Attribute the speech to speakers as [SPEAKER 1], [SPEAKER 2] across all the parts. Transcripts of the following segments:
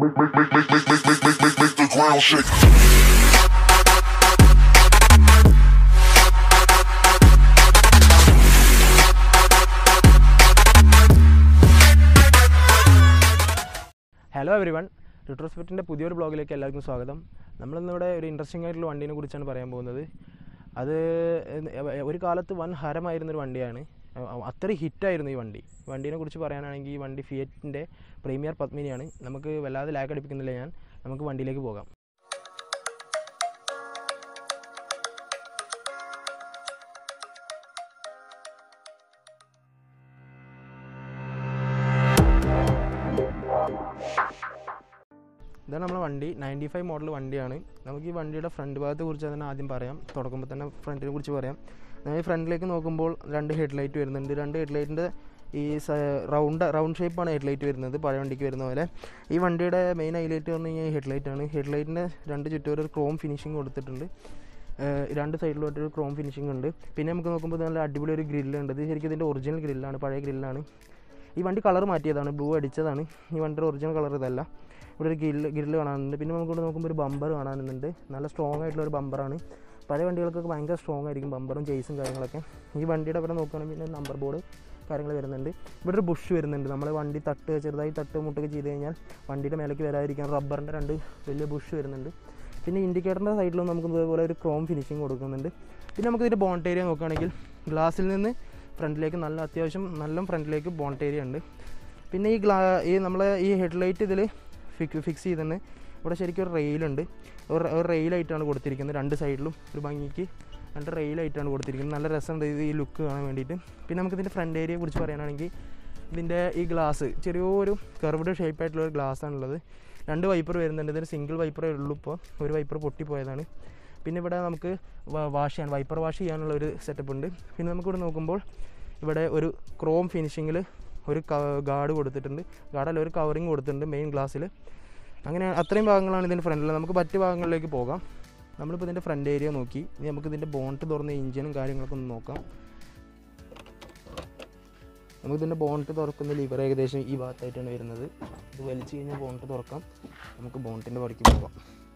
[SPEAKER 1] make, make, make, make, make, make, make, make, make, make the ground shake.
[SPEAKER 2] Hello every one റിട്രോസ്പെക്റ്റിൻ്റെ പുതിയൊരു ബ്ലോഗിലേക്ക് എല്ലാവർക്കും സ്വാഗതം നമ്മളിന്നിവിടെ ഒരു ഇൻട്രസ്റ്റിംഗ് ആയിട്ടുള്ള വണ്ടീനെ കുറിച്ചാണ് പറയാൻ പോകുന്നത് അത് എ- ഒരു കാലത്ത് വൻ ഹരമായിരുന്നൊരു വണ്ടിയാണ് അ- അത്രയും ഹിറ്റായിരുന്നു ഈ വണ്ടി വണ്ടീനെ കുറിച്ച് പറയാനാണെങ്കിൽ ഈ വണ്ടി ഫിയറ്റിൻ്റെ പ്രീമിയർ പത്മിനിയാണ് നമുക്ക് വല്ലാതെ ലാഗ് അടിപ്പിക്കുന്നില്ല ഞാൻ നമുക്ക് വണ്ടിയിലേക്ക് പോകാം ഇതാണ് നമ്മുടെ വണ്ടി നയൻറ്റി ഫൈവ് മോഡൽ വണ്ടിയാണ് നമുക്ക് ഈ വണ്ടിയുടെ ഫ്രണ്ട് ഭാഗത്തെ കുറിച്ച് തന്നെ ആദ്യം പറയാം തുടങ്ങുമ്പോൾ തന്നെ ഫ്രണ്ടിനെ കുറിച്ച് പറയാം നമ്മൾ ഈ ഫ്രണ്ടിലേക്ക് നോക്കുമ്പോൾ രണ്ട് ഹെഡ്ലൈറ്റ് വരുന്നുണ്ട് രണ്ട് ഹെഡ്ലൈറ്റിൻ്റെ ഈ റൗണ്ട് റൗണ്ട് ഷേപ്പാണ് ഹെഡ്ലൈറ്റ് വരുന്നത് പഴയ വണ്ടിക്ക് വരുന്ന പോലെ ഈ വണ്ടിയുടെ മെയിൻ ഹൈലൈറ്റ് പറഞ്ഞു കഴിഞ്ഞാൽ ഹെഡ്ലൈറ്റ് ആണ് ഹെഡ്ലൈറ്റിൻ്റെ രണ്ട് ചുറ്റും ഒരു ക്രോം ഫിനിഷിങ് കൊടുത്തിട്ടുണ്ട് ഏഹ് രണ്ട് സൈഡിലോട്ട് ഒരു ക്രോം ഫിനിഷിംഗ് ഉണ്ട് പിന്നെ നമുക്ക് നോക്കുമ്പോൾ നല്ല അടിപൊളി ഒരു ഗ്രില്ലുണ്ട് ഇത് ശരിക്കും ഇതിൻ്റെ ഒറിജിനൽ ഗ്രില്ലാണ് പഴയ ഗ്രില്ലാണ് ഈ വണ്ടി കളർ മാറ്റിയതാണ് ബ്ലൂ അടിച്ചതാണ് ഈ വണ്ടിയുടെ ഒറിജിനൽ കളർ ഇതല്ല ഇവിടെ ഒരു ഗ്രില്ല് ഗ്രില്ല് കാണാനുണ്ട് പിന്നെ നമുക്ക് ഇവിടെ നോക്കുമ്പോൾ ഒരു ബമ്പർ കാണാനുണ്ട് നല്ല സ്ട്രോങ് ആയിട്ടുള്ള ഒരു ബമ്പറാണ് പഴയ വണ്ടികൾക്കൊക്കെ ഭയങ്കര സ്ട്രോങ് ആയിരിക്കും ബമ്പറും ചേസും കാര്യങ്ങളൊക്കെ ഈ വണ്ടിയുടെ ഇവിടെ നോക്കുകയാണെങ്കിൽ പിന്നെ നമ്പർ ബോർഡ് കാര്യങ്ങൾ വരുന്നുണ്ട് ഇവിടെ ഒരു ബുഷ് വരുന്നുണ്ട് നമ്മൾ വണ്ടി തട്ട് ചെറുതായി തട്ട് മുട്ടൊക്കെ ചെയ്ത് കഴിഞ്ഞാൽ വണ്ടിയുടെ മേലേക്ക് വരാതിരിക്കാൻ റബ്ബറിൻ്റെ രണ്ട് വലിയ ബുഷ് വരുന്നുണ്ട് പിന്നെ ഇൻഡിക്കേറ്ററിൻ്റെ സൈഡിലും നമുക്ക് ഇതുപോലെ ഒരു ക്രോം ഫിനിഷിങ് കൊടുക്കുന്നുണ്ട് പിന്നെ നമുക്ക് ഇതിൻ്റെ ബോണ്ട് ഏരിയ നോക്കുകയാണെങ്കിൽ ഗ്ലാസ്സിൽ നിന്ന് ഫ്രണ്ടിലേക്ക് നല്ല അത്യാവശ്യം നല്ല ഫ്രണ്ടിലേക്ക് ബോണ്ട് ഏരിയ ഉണ്ട് പിന്നെ ഈ ഗ്ലാ ഈ നമ്മളെ ഈ ഹെഡ്ലൈറ്റ് ഇതിൽ ഫിക്സ് ഫിക്സ് ചെയ്തിട്ട് ഇവിടെ ശരിക്കും ഒരു റെയിലുണ്ട് ഒരു ഒരു റെയിലായിട്ടാണ് കൊടുത്തിരിക്കുന്നത് രണ്ട് സൈഡിലും ഒരു ഭംഗിക്ക് രണ്ട് റെയിലായിട്ടാണ് കൊടുത്തിരിക്കുന്നത് നല്ല രസമുണ്ട് ഇത് ഈ ലുക്ക് കാണാൻ വേണ്ടിയിട്ട് പിന്നെ നമുക്ക് ഇതിൻ്റെ ഫ്രണ്ട് ഏരിയയെ കുറിച്ച് പറയുകയാണെങ്കിൽ ഇതിൻ്റെ ഈ ഗ്ലാസ് ചെറിയൊരു കർവ്ഡ് ഷേപ്പായിട്ടുള്ള ഒരു ഗ്ലാസ് ആണുള്ളത് രണ്ട് വൈപ്പർ വരുന്നുണ്ട് ഇതിന് സിംഗിൾ വൈപ്പറേ ഉള്ളൂ ഇപ്പോൾ ഒരു വൈപ്പർ പൊട്ടിപ്പോയതാണ് പിന്നെ ഇവിടെ നമുക്ക് വാഷ് ചെയ്യാൻ വൈപ്പർ വാഷ് ചെയ്യാനുള്ള ഒരു സെറ്റപ്പ് ഉണ്ട് പിന്നെ നമുക്കിവിടെ നോക്കുമ്പോൾ ഇവിടെ ഒരു ക്രോം ഫിനിഷിങ്ങിൽ ഒരു ഗാർഡ് കൊടുത്തിട്ടുണ്ട് ഗാർഡല്ല ഒരു കവറിങ് കൊടുത്തിട്ടുണ്ട് മെയിൻ ഗ്ലാസ്സിൽ അങ്ങനെ അത്രയും ഭാഗങ്ങളാണ് ഇതിൻ്റെ ഫ്രണ്ടിൽ നമുക്ക് മറ്റ് ഭാഗങ്ങളിലേക്ക് പോകാം നമ്മളിപ്പോൾ ഇതിൻ്റെ ഫ്രണ്ട് ഏരിയ നോക്കി ഇനി നമുക്ക് ഇതിൻ്റെ ബോണ്ട് തുറന്ന എഞ്ചിനും കാര്യങ്ങളൊക്കെ ഒന്ന് നോക്കാം നമുക്ക് ഇതിൻ്റെ ബോണ്ട് തുറക്കുന്ന ലിവർ ഏകദേശം ഈ ഭാഗത്തായിട്ടാണ് വരുന്നത് ഇത് വലിച്ചു കഴിഞ്ഞാൽ ബോണ്ട് തുറക്കാം നമുക്ക് ബോണ്ടിൻ്റെ പടിക്ക് പോകാം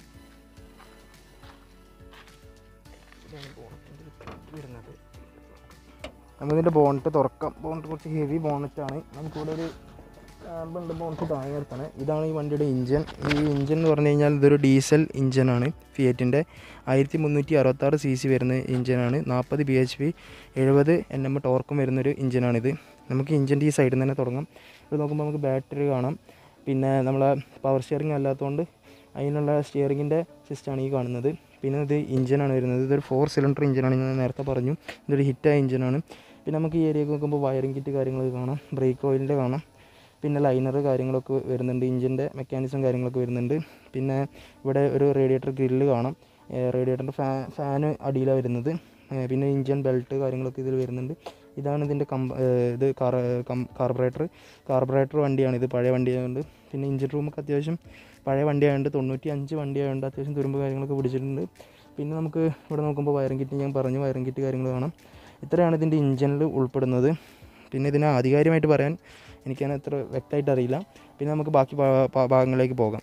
[SPEAKER 2] ഇതാണ് ബോണ്ടിൻ്റെ വരുന്നത് നമുക്കിതിൻ്റെ ബോണ്ട് തുറക്കാം ബോണ്ട് കുറച്ച് ഹെവി ബോണറ്റാണ് നമുക്കിവിടെ ഒരു കാർബണ്ട് ബോണ്ട് താഴെ നിർത്തണേ ഇതാണ് ഈ വണ്ടിയുടെ ഇഞ്ചൻ ഈ ഇഞ്ചൻ എന്ന് പറഞ്ഞു കഴിഞ്ഞാൽ ഇതൊരു ഡീസൽ ഇഞ്ചനാണ് ഫിയറ്റിൻ്റെ ആയിരത്തി മുന്നൂറ്റി അറുപത്താറ് സി സി വരുന്ന ഇഞ്ചനാണ് നാൽപ്പത് ബി എച്ച് പി എഴുപത് എൻ എം ടോർക്കും വരുന്നൊരു ഇഞ്ചനാണിത് നമുക്ക് ഇഞ്ചിൻ്റെ ഈ സൈഡിൽ നിന്ന് തന്നെ തുടങ്ങാം ഇത് നോക്കുമ്പോൾ നമുക്ക് ബാറ്ററി കാണാം പിന്നെ നമ്മളെ പവർ സ്റ്റിയറിംഗ് അല്ലാത്തതുകൊണ്ട് അതിനുള്ള സ്റ്റിയറിങ്ങിൻ്റെ സിസ്റ്റമാണ് ഈ കാണുന്നത് പിന്നെ ഇത് ഇഞ്ചനാണ് വരുന്നത് ഇതൊരു ഫോർ സിലിണ്ടർ ഇഞ്ചനാണ് ഞാൻ നേരത്തെ പറഞ്ഞു ഇതൊരു ഹിറ്റായ ഇഞ്ചനാണ് പിന്നെ നമുക്ക് ഈ ഏരിയയൊക്കെ നോക്കുമ്പോൾ വയറിംഗ് കിറ്റ് കാര്യങ്ങളൊക്കെ കാണാം ബ്രേക്ക് ഓയിലിൻ്റെ കാണാം പിന്നെ ലൈനർ കാര്യങ്ങളൊക്കെ വരുന്നുണ്ട് ഇഞ്ചിൻ്റെ മെക്കാനിസം കാര്യങ്ങളൊക്കെ വരുന്നുണ്ട് പിന്നെ ഇവിടെ ഒരു റേഡിയേറ്റർ ഗ്രില്ല് കാണാം റേഡിയേറ്ററിൻ്റെ ഫാ ഫാന് അടിയിലാണ് വരുന്നത് ഏഹ് പിന്നെ ഇഞ്ചിൻ ബെൽറ്റ് കാര്യങ്ങളൊക്കെ ഇതിൽ വരുന്നുണ്ട് ഇതാണ് ഇതിൻ്റെ കമ്പ ഏഹ് ഇത് കാർ കാർബറേറ്റർ കാർബറേറ്റർ വണ്ടിയാണ് ഇത് പഴയ വണ്ടിയായതുകൊണ്ട് പിന്നെ ഇഞ്ചിൻ റൂമൊക്കെ അത്യാവശ്യം പഴയ വണ്ടിയായതുകൊണ്ട് തൊണ്ണൂറ്റി അഞ്ച് വണ്ടിയായതുകൊണ്ട് അത്യാവശ്യം തുരുമ്പ് കാര്യങ്ങളൊക്കെ പിടിച്ചിട്ടുണ്ട് പിന്നെ നമുക്ക് ഇവിടെ നോക്കുമ്പോൾ വയറിംഗ് കിറ്റ് ഞാൻ പറഞ്ഞു വയറിംഗ് കിറ്റ് കാര്യങ്ങൾ കാണാം ഇത്രയാണ് ഇതിൻ്റെ ഇഞ്ചിനിൽ ഉൾപ്പെടുന്നത് പിന്നെ ഇതിനെ ആധികാരികമായിട്ട് പറയാൻ എനിക്കതിന് അത്ര വ്യക്തമായിട്ട് അറിയില്ല പിന്നെ നമുക്ക് ബാക്കി ഭാ- ഭാ- ഭാഗങ്ങളിലേക്ക് പോകാം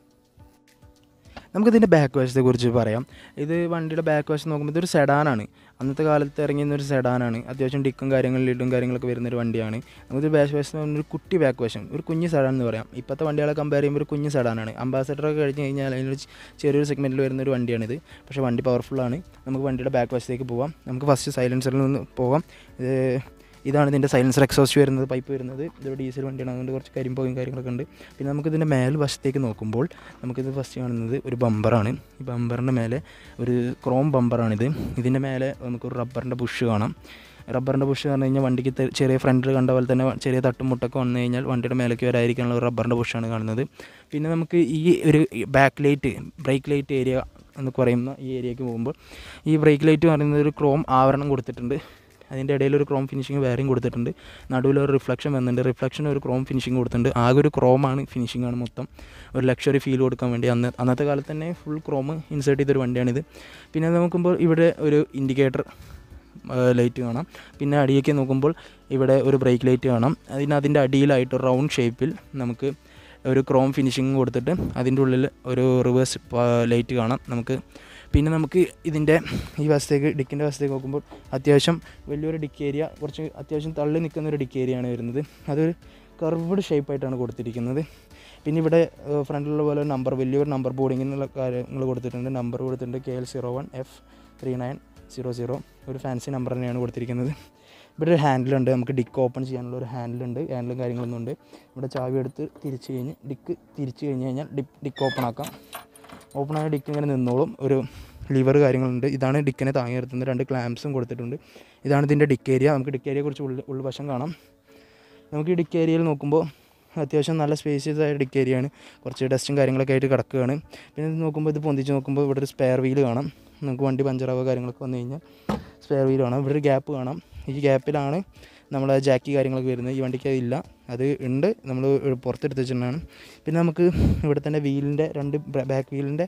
[SPEAKER 2] നമുക്കിതിൻ്റെ ബാക്ക് വശത്തെ കുറിച്ച് പറയാം ഇത് വണ്ടിയുടെ ബാക്ക് വശം നോക്കുമ്പോൾ ഇതൊരു സെഡാനാണ് അന്നത്തെ കാലത്ത് ഇറങ്ങിയ ഒരു സെഡാനാണ് അത്യാവശ്യം ഡിക്കും കാര്യങ്ങളും ലിഡും കാര്യങ്ങളൊക്കെ വരുന്നൊരു വണ്ടിയാണ് നമുക്ക് ബാക്ക് വശം എന്ന് പറഞ്ഞാൽ ഒരു കുട്ടി ബാക്ക് വശം ഒരു കുഞ്ഞ് സെഡാൻ എന്ന് പറയാം ഇപ്പോഴത്തെ വണ്ടികളെ കമ്പയർ ചെയ്യുമ്പോൾ ഒരു കുഞ്ഞ് സെഡാനാണ് അംബാസഡറൊക്കെ കഴിഞ്ഞ് കഴിഞ്ഞാൽ അതിനൊരു ചെറിയൊരു സെഗ്മെൻറ്റിൽ വരുന്ന ഒരു വണ്ടിയാണിത് പക്ഷേ വണ്ടി പവർഫുള്ളാണ് നമുക്ക് വണ്ടിയുടെ ബാക്ക് വശത്തേക്ക് പോവാം നമുക്ക് ഫസ്റ്റ് സൈലൻസറിൽ നിന്ന് പോകാം ഇത് ഇതാണ് ഇതിൻ്റെ സൈലൻസർ എക്സോസ്റ്റ് വരുന്നത് പൈപ്പ് വരുന്നത് ഇതൊരു ഡീസൽ വണ്ടിയാണ് അതുകൊണ്ട് കുറച്ച് കരിമ്പോയും കാര്യങ്ങളൊക്കെ ഉണ്ട് പിന്നെ നമുക്ക് ഇതിൻ്റെ മേൽ വശത്തേക്ക് നോക്കുമ്പോൾ നമുക്കിത് ഫസ്റ്റ് കാണുന്നത് ഒരു ബമ്പറാണ് ഈ ബമ്പറിൻ്റെ മേലെ ഒരു ക്രോം ബമ്പറാണിത് ഇതിൻ്റെ മേലെ നമുക്കൊരു റബ്ബറിൻ്റെ ബുഷ് കാണാം റബ്ബറിൻ്റെ ബുഷ് പറഞ്ഞു കഴിഞ്ഞാൽ വണ്ടിക്ക് തെ- ചെറിയ ഫ്രണ്ടിൽ കണ്ട പോലെ തന്നെ ചെറിയ തട്ടും മുട്ടൊക്കെ വന്നു കഴിഞ്ഞാൽ വണ്ടിയുടെ മേലേക്ക് വരാതിരിക്കാനുള്ള ഒരു റബ്ബറിൻ്റെ ബുഷാണ് കാണുന്നത് പിന്നെ നമുക്ക് ഈ ഒരു back light brake light area എന്ന് പറയുന്ന ഈ ഏരിയയ്ക്ക് പോകുമ്പോൾ ഈ ബ്രേക്ക് ലൈറ്റ് പറയുന്നത് ഒരു ക്രോം ആവരണം കൊടുത്തിട്ടുണ്ട് അതിൻ്റെ ഇടയിൽ ഒരു ക്രോം ഫിനിഷിങ് വേറെയും കൊടുത്തിട്ടുണ്ട് നടുവിൽ ഒരു റിഫ്ലക്ഷൻ വന്നിട്ടുണ്ട് റിഫ്ലക്ഷൻ ഒരു ക്രോം ഫിനിഷിങ് കൊടുത്തിട്ടുണ്ട് ആകെ ഒരു ക്രോമാണ് ഫിനിഷിംഗ് ആണ് മൊത്തം ഒരു ലക്ഷറി ഫീൽ കൊടുക്കാൻ വേണ്ടി അന്ന് അന്നത്തെ കാലത്ത് തന്നെ ഫുൾ ക്രോം ഇൻസേർട്ട് ചെയ്തൊരു വണ്ടിയാണിത് പിന്നെ നോക്കുമ്പോൾ ഇവിടെ ഒരു ഇൻഡിക്കേറ്റർ ലൈറ്റ് കാണാം പിന്നെ അടിയൊക്കെ നോക്കുമ്പോൾ ഇവിടെ ഒരു ബ്രേക്ക് ലൈറ്റ് കാണാം അതിന് അതിൻ്റെ അടിയിലായിട്ട് റൗണ്ട് ഷേപ്പിൽ നമുക്ക് ഒരു ക്രോം ഫിനിഷിങ് കൊടുത്തിട്ട് അതിൻ്റെ ഉള്ളിൽ ഒരു റിവേഴ്സ് ലൈറ്റ് കാണാം നമുക്ക് പിന്നെ നമുക്ക് ഇതിൻ്റെ ഈ വശത്തേക്ക് ഡിക്കിൻ്റെ വശത്തേക്ക് നോക്കുമ്പോൾ അത്യാവശ്യം വലിയൊരു ഡിക്ക് ഏരിയ കുറച്ച് അത്യാവശ്യം തള്ളി നിൽക്കുന്ന ഒരു ഡിക്ക് ഏരിയ ആണ് വരുന്നത് അതൊരു കർവ്ഡ് ഷേപ്പായിട്ടാണ് കൊടുത്തിരിക്കുന്നത് പിന്നെ ഇവിടെ ഫ്രണ്ടിലുള്ള പോലെ നമ്പർ വലിയൊരു നമ്പർ ബോർഡിങ്ങിനുള്ള കാര്യങ്ങൾ കൊടുത്തിട്ടുണ്ട് നമ്പർ കൊടുത്തിട്ടുണ്ട് K L zero one F three nine zero zero ഒരു ഫാൻസി നമ്പർ തന്നെയാണ് കൊടുത്തിരിക്കുന്നത് ഇവിടെ ഒരു ഹാൻഡിലുണ്ട് നമുക്ക് ഡിക്ക് ഓപ്പൺ ചെയ്യാനുള്ള ഒരു ഹാൻഡിലുണ്ട് ഹാൻഡിലും കാര്യങ്ങളൊന്നും ഉണ്ട് ഇവിടെ ചാവി എടുത്ത് തിരിച്ച് കഴിഞ്ഞ് ഡിക്ക് തിരിച്ച് കഴിഞ്ഞ് കഴിഞ്ഞാൽ ഡിക്ക് ഡിക്ക് ഓപ്പൺ ആക്കാം ഓപ്പൺ ആയ ഡിക്ക് ഇങ്ങനെ നിന്നോളും ഒരു ലിവർ കാര്യങ്ങളുണ്ട് ഇതാണ് ഡിക്കിനെ താങ്ങി നിർത്തുന്നത് രണ്ട് ക്ലാമ്പ്സും കൊടുത്തിട്ടുണ്ട് ഇതാണ് ഇതിൻ്റെ ഡിക്ക് ഏരിയ നമുക്ക് ഡിക്ക് ഏരിയ കുറിച്ച് ഉള്ളിൽ ഉൾവശം കാണാം നമുക്ക് ഈ ഡിക്ക് ഏരിയയിൽ നോക്കുമ്പോൾ അത്യാവശ്യം നല്ല സ്പേഷ്യസ് ആയ ഡിക്ക് ഏരിയയാണ് കുറച്ച് ഡസ്റ്റും കാര്യങ്ങളൊക്കെ ആയിട്ട് കിടക്കുകയാണ് പിന്നെ ഇത് നോക്കുമ്പോൾ ഇത് പൊന്തിച്ച് നോക്കുമ്പോൾ ഇവിടെ ഒരു സ്പെയർ വീല് കാണാം നമുക്ക് വണ്ടി പഞ്ചറാവുക കാര്യങ്ങളൊക്കെ വന്നു കഴിഞ്ഞാൽ സ്പെയർ വീൽ കാണാം ഇവിടെ ഒരു ഗ്യാപ്പ് കാണാം ഈ ഗ്യാപ്പിലാണ് നമ്മളെ ജാക്കി കാര്യങ്ങളൊക്കെ വരുന്നത് ഈ വണ്ടിക്ക് അതില്ല അത് ഉണ്ട് നമ്മൾ പുറത്തെടുത്ത് വെച്ചിട്ടുണ്ടാണ് പിന്നെ നമുക്ക് ഇവിടെ തന്നെ വീലിൻ്റെ രണ്ട് ബാക്ക് വീലിൻ്റെ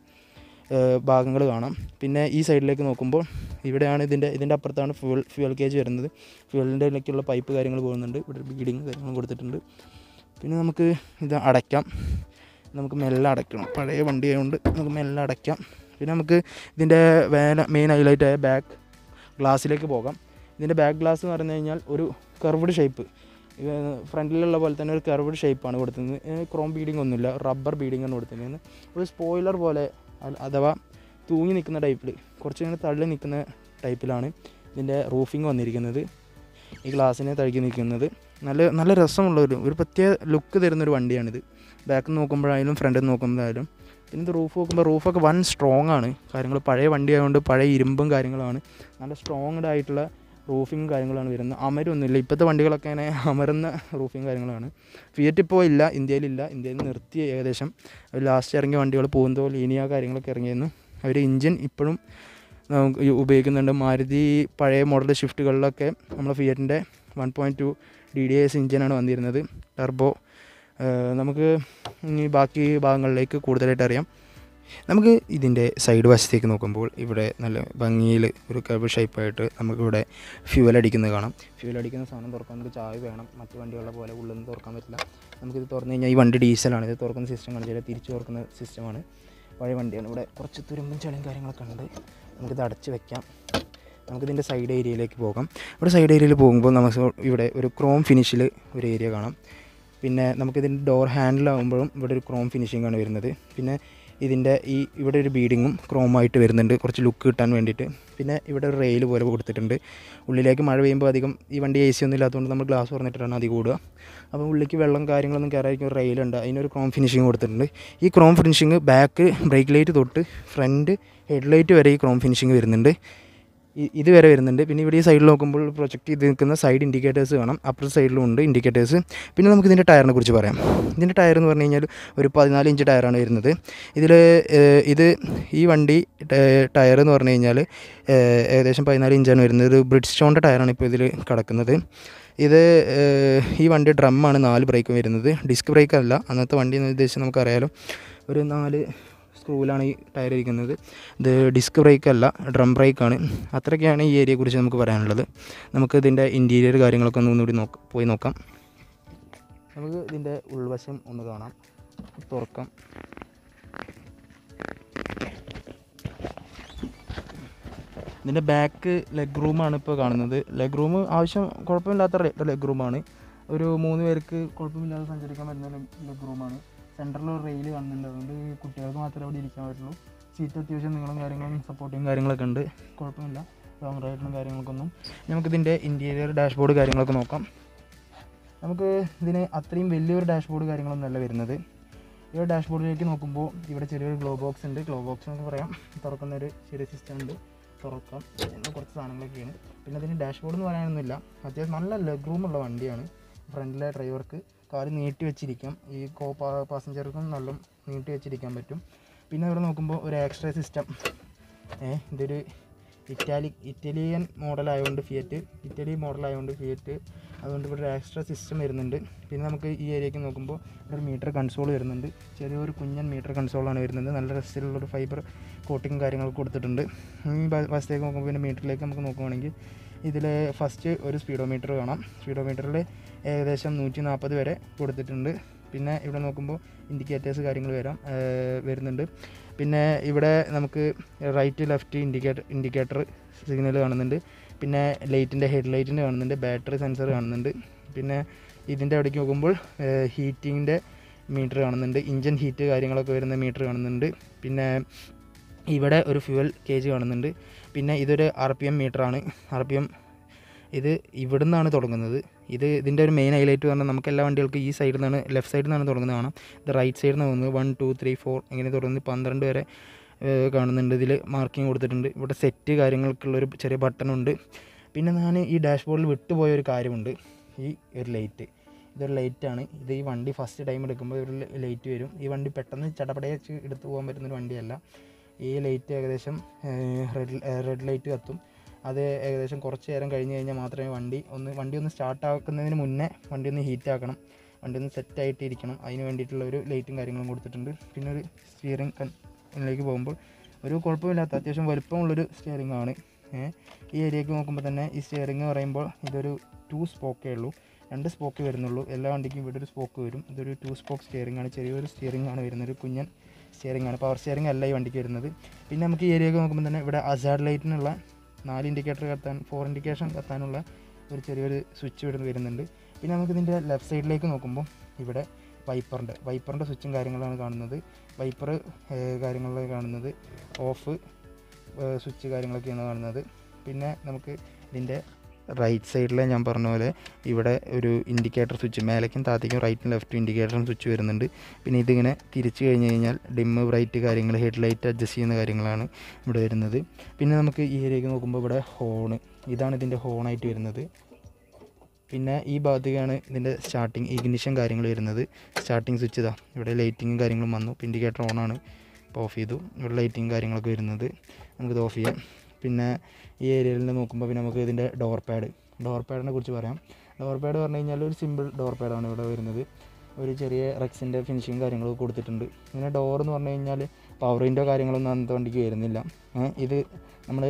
[SPEAKER 2] ഭാഗങ്ങൾ കാണാം പിന്നെ ഈ സൈഡിലേക്ക് നോക്കുമ്പോൾ ഇവിടെയാണ് ഇതിൻ്റെ ഇതിൻ്റെ അപ്പുറത്താണ് ഫ്യൂൽ ഫ്യൂൽ കേജ് വരുന്നത് ഫ്യൂലിൻ്റെ ഇതിലേക്കുള്ള പൈപ്പ് കാര്യങ്ങൾ പോകുന്നുണ്ട് ഇവിടെ ബീഡിങ് കാര്യങ്ങൾ കൊടുത്തിട്ടുണ്ട് പിന്നെ നമുക്ക് ഇത് അടയ്ക്കാം നമുക്ക് മെല്ലെ അടയ്ക്കണം പഴയ വണ്ടി ആയതുകൊണ്ട് നമുക്ക് മെല്ലെ അടയ്ക്കാം പിന്നെ നമുക്ക് ഇതിൻ്റെ വേന മെയിൻ ഹൈലൈറ്റ് ആയ ബാക്ക് ഗ്ലാസ്സിലേക്ക് പോകാം ഇതിൻ്റെ ബാക്ക് ഗ്ലാസ് എന്ന് പറഞ്ഞു കഴിഞ്ഞാൽ ഒരു കർവ്ഡ് ഷേപ്പ് ഫ്രണ്ടിലുള്ള പോലെ തന്നെ ഒരു കർവ്ഡ് ഷേപ്പാണ് കൊടുത്തിരുന്നത് ക്രോം ബീഡിംഗ് ഒന്നുമില്ല റബ്ബർ ബീഡിംഗ് ആണ് കൊടുത്തിരുന്നത് ഒരു സ്പോയിലർ പോലെ അ- അഥവാ തൂങ്ങി നിൽക്കുന്ന ടൈപ്പിൽ കുറച്ച് ഇങ്ങനെ തള്ളി നിൽക്കുന്ന ടൈപ്പിലാണ് ഇതിൻ്റെ റൂഫിംഗ് വന്നിരിക്കുന്നത് ഈ ഗ്ലാസ്സിനെ തഴുകി നിൽക്കുന്നത് നല്ല നല്ല രസമുള്ള ഒരു ഒരു പ്രത്യേക ലുക്ക് തരുന്നൊരു വണ്ടിയാണിത് ബാക്കിൽ നോക്കുമ്പോഴായാലും ഫ്രണ്ടിൽ നോക്കുമ്പോഴായാലും പിന്നെ ഇത് റൂഫ് നോക്കുമ്പോൾ റൂഫൊക്കെ വൺ സ്ട്രോങ് ആണ് കാര്യങ്ങൾ പഴയ വണ്ടി ആയതുകൊണ്ട് പഴയ ഇരുമ്പും കാര്യങ്ങളാണ് നല്ല സ്ട്രോങ്ഡ് ആയിട്ടുള്ള റൂഫിങ് കാര്യങ്ങളാണ് വരുന്നത് അമരൊന്നുമില്ല ഇപ്പോഴത്തെ വണ്ടികളൊക്കെ ഇങ്ങനെ അമരുന്ന റൂഫിങ് കാര്യങ്ങളാണ് ഫിയറ്റ് ഇപ്പോൾ ഇല്ല ഇന്ത്യയിലില്ല ഇന്ത്യയിൽ നിന്ന് നിർത്തി ഏകദേശം ലാസ്റ്റ് ഇറങ്ങിയ വണ്ടികൾ പോകുമ്പോൾ ലീനിയ കാര്യങ്ങളൊക്കെ ഇറങ്ങിയിരുന്നു അവർ എഞ്ചിൻ ഇപ്പോഴും നമുക്ക് ഈ ഉപയോഗിക്കുന്നുണ്ട് മാരുതി പഴയ മോഡൽ ഷിഫ്റ്റുകളിലൊക്കെ നമ്മൾ ഫിയറ്റിൻ്റെ one point two D D S എഞ്ചിനാണ് വന്നിരുന്നത് ടർബോ നമുക്ക് ഇനി ബാക്കി ഭാഗങ്ങളിലേക്ക് കൂടുതലായിട്ട് അറിയാം നമുക്ക് ഇതിൻ്റെ സൈഡ് വശത്തേക്ക് നോക്കുമ്പോൾ ഇവിടെ നല്ല ഭംഗിയിൽ ഒരു കർവ് ഷേപ്പായിട്ട് നമുക്കിവിടെ ഫ്യൂവൽ അടിക്കുന്നത് കാണാം ഫ്യൂവൽ അടിക്കുന്ന സാധനം തുറക്കാൻ നമുക്ക് ചായ വേണം മറ്റു വണ്ടികളെ പോലെ ഉള്ളിൽ നിന്ന് തുറക്കാൻ പറ്റില്ല നമുക്കിത് തുറന്നു കഴിഞ്ഞാൽ ഈ വണ്ടി ഡീസലാണ് ഇത് തുറക്കുന്ന സിസ്റ്റം കാണിച്ചാൽ തിരിച്ച് തുറക്കുന്ന സിസ്റ്റമാണ് പഴയ വണ്ടിയാണ് ഇവിടെ കുറച്ച് തുരുമ്പും ചളിയും കാര്യങ്ങളൊക്കെ ഉണ്ട് നമുക്കിത് അടച്ച് വെക്കാം നമുക്കിതിൻ്റെ സൈഡ് ഏരിയയിലേക്ക് പോകാം ഇവിടെ സൈഡ് ഏരിയയിൽ പോകുമ്പോൾ നമുക്ക് ഇവിടെ ഒരു ക്രോം ഫിനിഷിൽ ഒരു ഏരിയ കാണാം പിന്നെ നമുക്കിതിൻ്റെ ഡോർ ഹാൻഡിലാകുമ്പോഴും ഇവിടെ ഒരു ക്രോം ഫിനിഷിംഗ് ആണ് വരുന്നത് പിന്നെ ഇതിൻ്റെ ഈ ഇവിടെ ഒരു ബീഡിങ്ങും ക്രോമായിട്ട് വരുന്നുണ്ട് കുറച്ച് ലുക്ക് കിട്ടാൻ വേണ്ടിയിട്ട് പിന്നെ ഇവിടെ ഒരു റെയിൽ പോലെ കൊടുത്തിട്ടുണ്ട് ഉള്ളിലേക്ക് മഴ പെയ്യുമ്പോൾ അധികം ഈ വണ്ടി എ സി ഒന്നും ഇല്ലാത്തതുകൊണ്ട് നമ്മൾ ഗ്ലാസ് തുറന്നിട്ടാണ് അധികം ഓടുക അപ്പോൾ ഉള്ളിലേക്ക് വെള്ളം കാര്യങ്ങളൊന്നും കയറായിരിക്കും ഒരു റെയിലുണ്ട് അതിനൊരു ക്രോം ഫിനിഷിങ് കൊടുത്തിട്ടുണ്ട് ഈ chrome finishing back brake light തൊട്ട് ഫ്രണ്ട് ഹെഡ് ലൈറ്റ് വരെ ഈ ക്രോം ഫിനിഷിങ് വരുന്നുണ്ട് ഇ- ഇത് വരെ വരുന്നുണ്ട് പിന്നെ ഇവിടെ ഈ സൈഡിൽ നോക്കുമ്പോൾ പ്രൊജക്റ്റ് ചെയ്ത് നിൽക്കുന്ന സൈഡ് ഇൻഡിക്കേറ്റേഴ്സ് കാണാം അപ്പുറത്തെ സൈഡിലും ഉണ്ട് ഇൻഡിക്കേറ്റേഴ്സ് പിന്നെ നമുക്ക് ഇതിൻ്റെ ടയറിനെ കുറിച്ച് പറയാം ഇതിൻ്റെ ടയർ എന്ന് പറഞ്ഞു കഴിഞ്ഞാൽ ഒരു പതിനാല് ഇഞ്ച് ടയറാണ് വരുന്നത് ഇതിൽ ഇത് ഈ വണ്ടി ടയർ എന്ന് പറഞ്ഞു കഴിഞ്ഞാൽ ഏഹ്, ഏകദേശം പതിനാല് ഇഞ്ചാണ് വരുന്നത് ഒരു ബ്രിഡ് സ്റ്റോണിൻ്റെ ടയറാണ് ഇപ്പോൾ ഇതിൽ കിടക്കുന്നത് ഇത് ഏഹ്, ഈ വണ്ടി ഡ്രമ്മാണ് നാല് ബ്രേക്ക് വരുന്നത് ഡിസ്ക് ബ്രേക്ക് അല്ല അന്നത്തെ വണ്ടി എന്ന് ഉദ്ദേശിച്ച് നമുക്കറിയാലോ ഒരു നാല് സ്ക്രൂവിലാണ് ഈ ടയർ ഇരിക്കുന്നത് ഇത് ഡിസ്ക് ബ്രേക്ക് അല്ല ഡ്രം ബ്രേക്കാണ് അത്രയൊക്കെയാണ് ഈ ഏരിയയെ കുറിച്ച് നമുക്ക് പറയാനുള്ളത് നമുക്ക് ഇതിൻ്റെ ഇൻറ്റീരിയർ കാര്യങ്ങളൊക്കെ ഒന്ന് ഒന്നുകൂടി നോക്ക പോയി നോക്കാം നമുക്ക് ഇതിൻ്റെ ഉൾവശം ഒന്ന് കാണാം തുറക്കാം ഇതിൻ്റെ ബാക്ക് ലെഗ് റൂമാണ് ഇപ്പോൾ കാണുന്നത് ലെഗ് റൂം ആവശ്യം കുഴപ്പമില്ലാത്ത ലെഗ് റൂമാണ് ഒരു മൂന്ന് പേർക്ക് കുഴപ്പമില്ലാതെ സഞ്ചരിക്കാൻ പറ്റുന്ന ലെഗ് റൂമാണ് സെൻറ്ററിൽ ഒരു റെയിൽ കാണുന്നുണ്ട് അതുകൊണ്ട് കുട്ടികൾക്ക് മാത്രമേ അവിടെ ഇരിക്കാൻ പറ്റുള്ളൂ സീറ്റ് അത്യാവശ്യം നീളം കാര്യങ്ങളും സപ്പോർട്ടിങ് കാര്യങ്ങളൊക്കെ ഉണ്ട് കുഴപ്പമില്ല ലോങ് റൈഡിനും കാര്യങ്ങൾക്കൊന്നും നമുക്കിതിൻ്റെ ഇൻറ്റീരിയർ ഡാഷ്ബോർഡ് കാര്യങ്ങളൊക്കെ നോക്കാം നമുക്ക് ഇതിന് അത്രയും വലിയൊരു ഡാഷ്ബോർഡ് കാര്യങ്ങളൊന്നും അല്ല വരുന്നത് ഈ ഒരു ഡാഷ്ബോർഡിലേക്ക് നോക്കുമ്പോൾ ഇവിടെ ചെറിയൊരു ഗ്ലോ ബോക്സ് ഉണ്ട് ഗ്ലോ ബോക്സ് എന്നൊക്കെ പറയാം തുറക്കുന്ന ഒരു ചെറിയ സിസ്റ്റം ഉണ്ട് തുറക്കാം പിന്നെ കുറച്ച് സാധനങ്ങളൊക്കെയാണ് പിന്നെ അതിന് ഡാഷ്ബോർഡ് എന്ന് പറയാനൊന്നുമില്ല അത്യാവശ്യം നല്ല ലെഗ് റൂമുള്ള വണ്ടിയാണ് ഫ്രണ്ടിലെ ഡ്രൈവർക്ക് കാല് നീട്ടി വെച്ചിരിക്കാം ഈ കോ പാസഞ്ചർക്കും നല്ല നീട്ടി വെച്ചിരിക്കാൻ പറ്റും പിന്നെ ഇവിടെ നോക്കുമ്പോൾ ഒരു എക്സ്ട്രാ സിസ്റ്റം ഏ ഇതൊരു ഇറ്റാലി ഇറ്റാലിയൻ മോഡലായതുകൊണ്ട് ഫിയറ്റ് ഇറ്റലി മോഡലായതുകൊണ്ട് ഫിയറ്റ് അതുകൊണ്ട് ഇവിടെ ഒരു എക്സ്ട്രാ സിസ്റ്റം വരുന്നുണ്ട് പിന്നെ നമുക്ക് ഈ ഏരിയയ്ക്ക് നോക്കുമ്പോൾ ഇവിടെ ഒരു മീറ്റർ കൺസോൾ വരുന്നുണ്ട് ചെറിയൊരു കുഞ്ഞൻ മീറ്റർ കൺസോളാണ് വരുന്നത് നല്ല രസത്തിലുള്ളൊരു ഫൈബർ കോട്ടിങ് കാര്യങ്ങളൊക്കെ കൊടുത്തിട്ടുണ്ട് ഈ ബ- ബസ്സിലേക്ക് നോക്കുമ്പോൾ പിന്നെ മീറ്ററിലേക്ക് നമുക്ക് നോക്കുവാണെങ്കിൽ ഇതിൽ ഫസ്റ്റ് ഒരു സ്പീഡോമീറ്റർ കാണാം സ്പീഡോമീറ്ററിൽ ഏകദേശം നൂറ്റി നാൽപ്പത് വരെ കൊടുത്തിട്ടുണ്ട് പിന്നെ ഇവിടെ നോക്കുമ്പോൾ ഇൻഡിക്കേറ്റേഴ്സ് കാര്യങ്ങൾ വരാം ഏഹ് വരുന്നുണ്ട് പിന്നെ ഇവിടെ നമുക്ക് right left indicator indicator signal കാണുന്നുണ്ട് പിന്നെ ലൈറ്റിൻ്റെ ഹെഡ് ലൈറ്റിൻ്റെ കാണുന്നുണ്ട് ബാറ്ററി സെൻസർ കാണുന്നുണ്ട് പിന്നെ ഇതിൻ്റെ അവിടേക്ക് നോക്കുമ്പോൾ ഹീറ്റിങ്ങിൻ്റെ മീറ്റർ കാണുന്നുണ്ട് ഇഞ്ചൻ ഹീറ്റ് കാര്യങ്ങളൊക്കെ വരുന്ന മീറ്റർ കാണുന്നുണ്ട് പിന്നെ ഇവിടെ ഒരു ഫ്യൂവൽ കേജ് കാണുന്നുണ്ട് പിന്നെ ഇതൊരു ആർ പി എം മീറ്ററാണ് ആർ പി എം ഇത് ഇവിടെ നിന്നാണ് തുടങ്ങുന്നത് ഇത് ഇതിൻ്റെ ഒരു മെയിൻ ഹൈലൈറ്റ് പറഞ്ഞാൽ നമുക്ക് എല്ലാ വണ്ടികൾക്കും ഈ സൈഡിൽ നിന്നാണ് ലെഫ്റ്റ് സൈഡിൽ നിന്നാണ് തുടങ്ങുന്നത് കാണാം ഇത് റൈറ്റ് സൈഡിൽ നിന്ന് പോകുന്നത് വൺ ടു ത്രീ ഫോർ ഇങ്ങനെ തുടങ്ങുന്നത് പന്ത്രണ്ട് വരെ ഏഹ്, കാണുന്നുണ്ട് ഇതിൽ മാർക്കിംഗ് കൊടുത്തിട്ടുണ്ട് ഇവിടെ സെറ്റ് കാര്യങ്ങൾക്കുള്ളൊരു ചെറിയ ബട്ടണുണ്ട് പിന്നെ ഞാൻ ഈ ഡാഷ്ബോർഡിൽ വിട്ടുപോയ ഒരു കാര്യമുണ്ട് ഈ ഒരു ലൈറ്റ് ഇതൊരു ലൈറ്റാണ് ഇത് ഈ വണ്ടി ഫസ്റ്റ് ടൈം എടുക്കുമ്പോൾ ഒരു ലൈറ്റ് വരും ഈ വണ്ടി പെട്ടെന്ന് ചടപടയെ വെച്ച് എടുത്തു പോകാൻ പറ്റുന്നൊരു വണ്ടിയല്ല ഈ ലൈറ്റ് ഏകദേശം റെഡ് റെഡ് ലൈറ്റ് കത്തും അത് ഏകദേശം കുറച്ച് നേരം കഴിഞ്ഞ് കഴിഞ്ഞാൽ മാത്രമേ വണ്ടി ഒന്ന് വണ്ടി ഒന്ന് സ്റ്റാർട്ട് ആക്കുന്നതിന് മുന്നേ വണ്ടി ഒന്ന് ഹീറ്റ് ആക്കണം വണ്ടി ഒന്ന് സെറ്റായിട്ട് ഇരിക്കണം അതിന് വേണ്ടിയിട്ടുള്ള ഒരു ലൈറ്റും കാര്യങ്ങളും കൊടുത്തിട്ടുണ്ട് പിന്നെ ഒരു സ്റ്റിയറിംഗ് കണ്ണിലേക്ക് പോകുമ്പോൾ ഒരു കുഴപ്പമില്ലാത്ത അത്യാവശ്യം വലുപ്പമുള്ളൊരു സ്റ്റിയറിംഗ് ആണ് ഏ, ഈ ഏരിയയ്ക്ക് നോക്കുമ്പോൾ തന്നെ ഈ സ്റ്റിയറിംഗ് പറയുമ്പോൾ ഇതൊരു ടു സ്പോക്കേ ഉള്ളൂ രണ്ട് സ്പോക്ക് വരുന്നുള്ളൂ എല്ലാ വണ്ടിക്കും ഇവിടെ ഒരു സ്പോക്ക് വരും ഇതൊരു ടു സ്പോക്ക് സ്റ്റിയറിംഗ് ആണ് ചെറിയൊരു സ്റ്റിയറിംഗ് ആണ് വരുന്നത് ഒരു കുഞ്ഞൻ സ്റ്റിയറിംഗ് ആണ് പവർ സ്റ്റിയറിംഗ് അല്ല ഈ വണ്ടിക്ക് വരുന്നത് പിന്നെ നമുക്ക് ഈ ഏരിയയൊക്കെ നോക്കുമ്പോൾ തന്നെ ഇവിടെ അസാഡ് ലൈറ്റിനുള്ള നാല് ഇൻഡിക്കേറ്റർ കത്താൻ ഫോർ ഇൻഡിക്കേഷൻ കത്താനുള്ള ഒരു ചെറിയൊരു സ്വിച്ച് ഇവിടെ വരുന്നുണ്ട് പിന്നെ നമുക്ക് ഇതിൻ്റെ ലെഫ്റ്റ് സൈഡിലേക്ക് നോക്കുമ്പോൾ ഇവിടെ വൈപ്പറിൻ്റെ വൈപ്പറിൻ്റെ സ്വിച്ചും കാര്യങ്ങളാണ് കാണുന്നത് വൈപ്പർ കാര്യങ്ങളിലാണ് കാണുന്നത് ഓഫ് സ്വിച്ച് കാര്യങ്ങളൊക്കെയാണ് കാണുന്നത് പിന്നെ നമുക്ക് ഇതിൻ്റെ റൈറ്റ് സൈഡിൽ ഞാൻ പറഞ്ഞ പോലെ ഇവിടെ ഒരു ഇൻഡിക്കേറ്റർ സ്വിച്ച് മേലേക്കും താത്തേക്കും റൈറ്റും ലെഫ്റ്റും ഇൻഡിക്കേറ്ററും സ്വിച്ച് വരുന്നുണ്ട് പിന്നെ ഇതിങ്ങനെ തിരിച്ചു കഴിഞ്ഞ് കഴിഞ്ഞാൽ ഡിമ്മ് ബ്രൈറ്റ് കാര്യങ്ങൾ ഹെഡ് ലൈറ്റ് അഡ്ജസ്റ്റ് ചെയ്യുന്ന കാര്യങ്ങളാണ് ഇവിടെ വരുന്നത് പിന്നെ നമുക്ക് ഈ ഏരിയയ്ക്ക് നോക്കുമ്പോൾ ഇവിടെ ഹോണ് ഇതാണ് ഇതിൻ്റെ ഹോണായിട്ട് വരുന്നത് പിന്നെ ഈ ഭാഗത്തേക്കാണ് ഇതിൻ്റെ സ്റ്റാർട്ടിങ് ഇഗ്നിഷൻ കാര്യങ്ങൾ വരുന്നത് സ്റ്റാർട്ടിങ് സ്വിച്ച് ഇതാ ഇവിടെ ലൈറ്റിങ്ങും കാര്യങ്ങളും വന്നു ഇൻഡിക്കേറ്റർ ഓണാണ് ഇപ്പോൾ ഓഫ് ചെയ്തു ഇവിടെ ലൈറ്റിങ് കാര്യങ്ങളൊക്കെ വരുന്നത് നമുക്കിത് ഓഫ് ചെയ്യാം പിന്നെ ഈ ഏരിയയിൽ നിന്ന് നോക്കുമ്പോൾ പിന്നെ നമുക്ക് ഇതിൻ്റെ ഡോർ പാഡ് ഡോർ പാഡിനെ കുറിച്ച് പറയാം ഡോർ പാഡ് പറഞ്ഞു കഴിഞ്ഞാൽ ഒരു സിമ്പിൾ ഡോർ പാഡാണ് ഇവിടെ വരുന്നത് ഒരു ചെറിയ റെക്സിൻ്റെ ഫിനിഷിങ് കാര്യങ്ങളൊക്കെ കൊടുത്തിട്ടുണ്ട് പിന്നെ ഡോർ എന്ന് പറഞ്ഞു കഴിഞ്ഞാൽ പവർ വിൻഡോ കാര്യങ്ങളൊന്നും അന്നത്തെ വണ്ടിക്ക് വരുന്നില്ല ഏ, ഇത് നമ്മൾ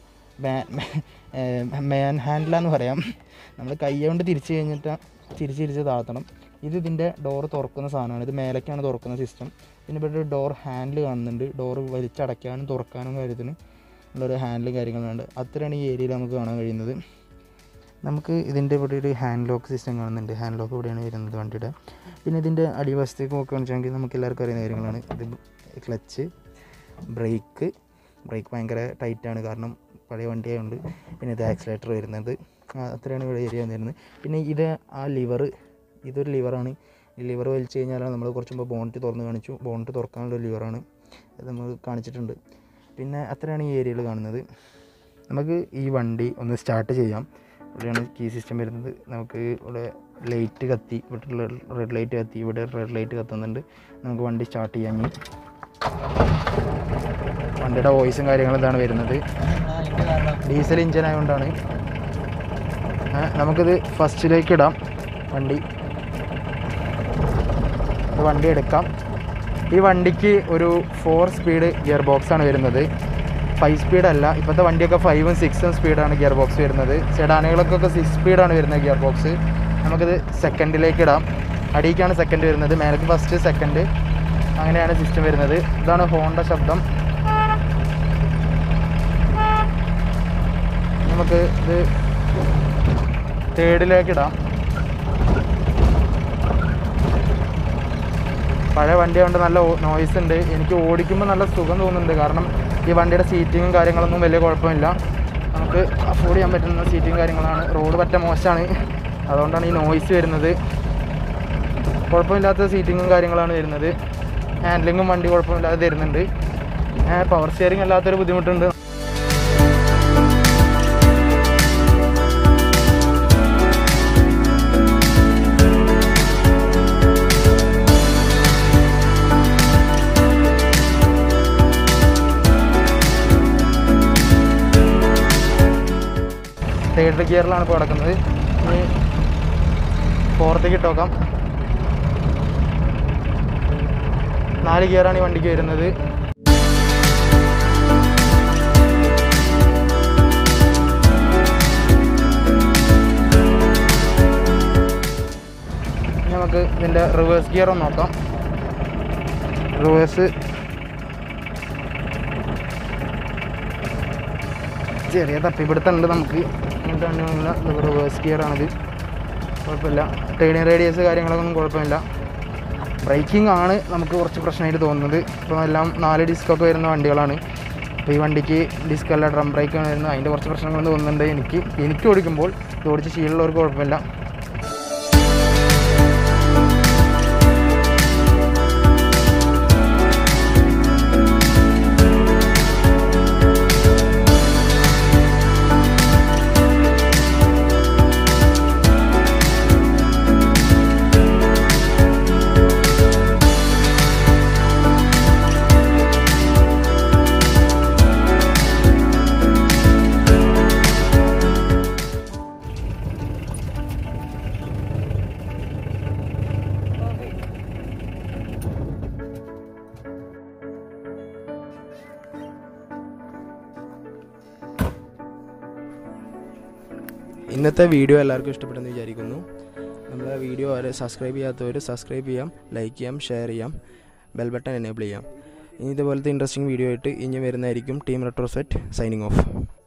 [SPEAKER 2] മാൻ ഹാൻഡിലാന്ന് പറയാം നമ്മൾ കൈ കൊണ്ട് തിരിച്ച് കഴിഞ്ഞിട്ട് തിരിച്ച് തിരിച്ച് താഴ്ത്തണം ഇത് ഇതിൻ്റെ ഡോർ തുറക്കുന്ന സാധനമാണ് ഇത് മേലേക്കാണ് തുറക്കുന്ന സിസ്റ്റം പിന്നെ ഇവിടെ ഒരു ഡോർ ഹാൻഡിൽ കാണുന്നുണ്ട് ഡോർ വലിച്ചടയ്ക്കാനും തുറക്കാനും കാര്യത്തിന് ഉള്ളൊരു ഹാൻഡിലും കാര്യങ്ങളുണ്ട് അത്രയാണ് ഈ ഏരിയയിൽ നമുക്ക് കാണാൻ കഴിയുന്നത് നമുക്ക് ഇതിൻ്റെ ഇവിടെ ഒരു ഹാൻഡ് ലോക്ക് സിസ്റ്റം കാണുന്നുണ്ട് ഹാൻഡ് ലോക്ക് ഇവിടെയാണ് വരുന്നത് വണ്ടിയുടെ പിന്നെ ഇതിൻ്റെ അടിവശത്തേക്ക് നോക്കുകയാണെന്ന് വെച്ചാൽ നമുക്ക് എല്ലാവർക്കും അറിയുന്ന കാര്യങ്ങളാണ് ഇത് ക്ലച്ച് ബ്രേക്ക് ബ്രേക്ക് ഭയങ്കര ടൈറ്റാണ് കാരണം പഴയ വണ്ടിയായതുകൊണ്ട് പിന്നെ ഇത് ആക്സിലേറ്റർ വരുന്നത് ആ, അത്രയാണ് ഇവിടെ ഏരിയ വരുന്നത് പിന്നെ ഇത് ആ ലിവർ ഇതൊരു ലിവറാണ് ഈ ലിവർ വലിച്ചു കഴിഞ്ഞാലാണ് നമ്മൾ കുറച്ച് മുമ്പ് ബോണറ്റ് തുറന്ന് കാണിച്ചു ബോണറ്റ് തുറക്കാനുള്ള ലിവറാണ് അത് നമ്മൾ കാണിച്ചിട്ടുണ്ട് പിന്നെ അത്രയാണ് ഈ ഏരിയയിൽ കാണുന്നത് നമുക്ക് ഈ വണ്ടി ഒന്ന് സ്റ്റാർട്ട് ചെയ്യാം ഇവിടെയാണ് കീ സിസ്റ്റം വരുന്നത് നമുക്ക് ഇവിടെ ലൈറ്റ് കത്തി ഇവിടെ റെഡ് ലൈറ്റ് കത്തി ഇവിടെ റെഡ് ലൈറ്റ് കത്തുന്നുണ്ട് നമുക്ക് വണ്ടി സ്റ്റാർട്ട് ചെയ്യാം ഇനി വണ്ടിയുടെ വോയിസും കാര്യങ്ങളും ഇതാണ് വരുന്നത് ഡീസൽ ഇഞ്ചൻ ആയതുകൊണ്ടാണ് ഏ, നമുക്കിത് ഫസ്റ്റിലേക്ക് ഇടാം വണ്ടി ഇത് വണ്ടി എടുക്കാം ഈ വണ്ടിക്ക് ഒരു ഫോർ സ്പീഡ് ഗിയർ ബോക്സ് ആണ് വരുന്നത് ഫൈവ് സ്പീഡ് അല്ല ഇപ്പോഴത്തെ വണ്ടിയൊക്കെ ഫൈവും സിക്സും സ്പീഡാണ് ഗിയർ ബോക്സ് വരുന്നത് സെഡാനുകൾക്കൊക്കെ സിക്സ് സ്പീഡാണ് വരുന്നത് ഗിയർ ബോക്സ് നമുക്കിത് സെക്കൻഡിലേക്ക് ഇടാം അടിയിക്കാണ് സെക്കൻഡ് വരുന്നത് മേലേക്ക് ഫസ്റ്റ് സെക്കൻഡ് അങ്ങനെയാണ് സിസ്റ്റം വരുന്നത് ഇതാണ് ഹോണ്ട ശബ്ദം നമുക്ക് ഇത് തേർഡിലേക്ക് ഇടാം പഴയ വണ്ടി കൊണ്ട് നല്ല നോയ്സ് ഉണ്ട് എനിക്ക് ഓടിക്കുമ്പോൾ നല്ല സുഖം തോന്നുന്നുണ്ട് കാരണം ഈ വണ്ടിയുടെ സീറ്റിങ്ങും കാര്യങ്ങളൊന്നും വലിയ കുഴപ്പമില്ല നമുക്ക് അഫോർഡ് ചെയ്യാൻ പറ്റുന്ന സീറ്റിങ് കാര്യങ്ങളാണ് റോഡ് പറ്റ മോശമാണ് അതുകൊണ്ടാണ് ഈ നോയ്സ് വരുന്നത് കുഴപ്പമില്ലാത്ത സീറ്റിങ്ങും കാര്യങ്ങളാണ് വരുന്നത് ഹാൻഡ്ലിങ്ങും വണ്ടി കുഴപ്പമില്ലാതെ തരുന്നുണ്ട് പവർ സ്റ്റിയറിംഗ് അല്ലാത്തൊരു ബുദ്ധിമുട്ടുണ്ട് തേർഡ് ഗിയറിലാണ് ഇപ്പോൾ കിടക്കുന്നത് ഇനി ഫോർത്തേക്ക് ഇട്ട് നോക്കാം നാല് ഗിയറാണ് ഈ വണ്ടിക്ക് വരുന്നത് ഇനി നമുക്ക് നമുക്ക് ഇതിൻ്റെ റിവേഴ്സ് ഗിയർ ഒന്ന് നോക്കാം റിവേഴ്സ് ചെറിയ തപ്പിപ്പിടുത്തുണ്ട് നമുക്ക് ഇങ്ങനത്തെ വണ്ടികളുള്ള റിവേഴ്സ് ഗിയർ ആണിത് കുഴപ്പമില്ല ടേണിങ് റേഡിയസ് കാര്യങ്ങളൊന്നും കുഴപ്പമില്ല ബ്രേക്കിംഗ് ആണ് നമുക്ക് കുറച്ച് പ്രശ്നമായിട്ട് തോന്നുന്നത് ഇപ്പോൾ എല്ലാം നാല് ഡിസ്കൊക്കെ വരുന്ന വണ്ടികളാണ് അപ്പോൾ ഈ വണ്ടിക്ക് ഡിസ്ക് അല്ല ഡ്രം ബ്രേക്കാണ് വരുന്നത് അതിൻ്റെ കുറച്ച് പ്രശ്നങ്ങൾ തോന്നുന്നുണ്ട് എനിക്ക് എനിക്ക് ഓടിക്കുമ്പോൾ ഇത് ഓടിച്ച് ശീലമുള്ളവർക്ക് കുഴപ്പമില്ല ഇന്നത്തെ വീഡിയോ എല്ലാവർക്കും ഇഷ്ടപ്പെട്ടെന്ന് വിചാരിക്കുന്നു നമ്മളെ വീഡിയോ ആരെ സബ്സ്ക്രൈബ് ചെയ്യാത്തവർ സബ്സ്ക്രൈബ് ചെയ്യാം ലൈക്ക് ചെയ്യാം ഷെയർ ചെയ്യാം ബെൽ ബട്ടൺ എനേബിൾ ചെയ്യാം ഇനി ഇതുപോലത്തെ ഇൻട്രസ്റ്റിംഗ് വീഡിയോ ആയിട്ട് ഇനി വരുന്നതായിരിക്കും ടീം റെട്രോസെറ്റ് സൈനിങ് ഓഫ്